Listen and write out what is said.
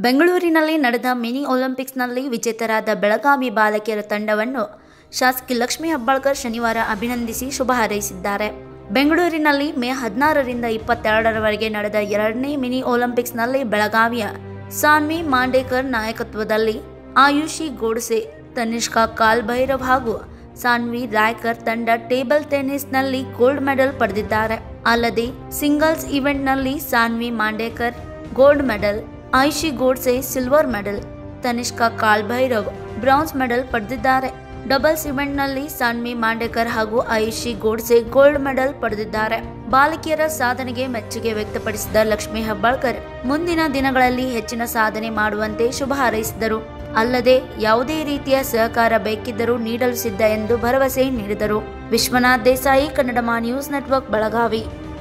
ಬೆಂಗಳೂರಿನಲ್ಲಿ ನಡೆದ ಮಿನಿ ಒಲಿಂಪಿಕ್ಸ್ನಲ್ಲಿ ವಿಜೇತರಾದ ಬೆಳಗಾವಿ ಬಾಲಕಿಯರ ತಂಡವನ್ನು ಶಾಸಕಿ ಲಕ್ಷ್ಮೀ ಹೆಬ್ಬಾಳ್ಕರ್ ಶನಿವಾರ ಅಭಿನಂದಿಸಿ ಶುಭ ಹಾರೈಸಿದ್ದಾರೆ ಬೆಂಗಳೂರಿನಲ್ಲಿ ಮೇ ಹದಿನಾರರಿಂದ ಇಪ್ಪತ್ತೆರಡರವರೆಗೆ ನಡೆದ ಎರಡನೇ ಮಿನಿ ಒಲಿಂಪಿಕ್ಸ್ನಲ್ಲಿ ಬೆಳಗಾವಿಯ ಸಾನ್ವಿ ಮಾಂಡೇಕರ್ ನಾಯಕತ್ವದಲ್ಲಿ ಆಯುಷಿ ಗೋಡ್ಸೆ ತನಿಷ್ಕಾ ಕಾಲ್ಭೈರವ್ ಹಾಗೂ ಸಾನ್ವಿ ರಾಯ್ಕರ್ ತಂಡ ಟೇಬಲ್ ಟೆನ್ನಿಸ್ನಲ್ಲಿ ಗೋಲ್ಡ್ ಮೆಡಲ್ ಪಡೆದಿದ್ದಾರೆ ಅಲ್ಲದೆ ಸಿಂಗಲ್ಸ್ ಇವೆಂಟ್ನಲ್ಲಿ Sanvi Mandekar gold medal Ayushi Godse silver medal Tanishka Kalbhairav bronze medal ಪಡೆದಿದ್ದಾರೆ ಡಬಲ್ಸ್ ಇವೆಂಟ್ನಲ್ಲಿ ಸಾನ್ವಿ ಮಾಂಡೇಕರ್ ಹಾಗೂ ಆಯುಷಿ ಗೋಡ್ಸೆ ಗೋಲ್ಡ್ ಮೆಡಲ್ ಪಡೆದಿದ್ದಾರೆ ಬಾಲಕಿಯರ ಸಾಧನೆಗೆ ಮೆಚ್ಚುಗೆ ವ್ಯಕ್ತಪಡಿಸಿದ ಲಕ್ಷ್ಮೀ ಹೆಬ್ಬಾಳ್ಕರ್ ಮುಂದಿನ ದಿನಗಳಲ್ಲಿ ಹೆಚ್ಚಿನ ಸಾಧನೆ ಮಾಡುವಂತೆ ಶುಭ ಹಾರೈಸಿದರು ಅಲ್ಲದೆ ಯಾವುದೇ ರೀತಿಯ ಸಹಕಾರ ಬೇಕಿದ್ದರೂ ನೀಡಲು ಸಿದ್ಧ ಎಂದು ಭರವಸೆ ನೀಡಿದರು ವಿಶ್ವನಾಥ್ ದೇಸಾಯಿ ಕನ್ನಡಮ ನ್ಯೂಸ್ ನೆಟ್ವರ್ಕ್ ಬೆಳಗಾವಿ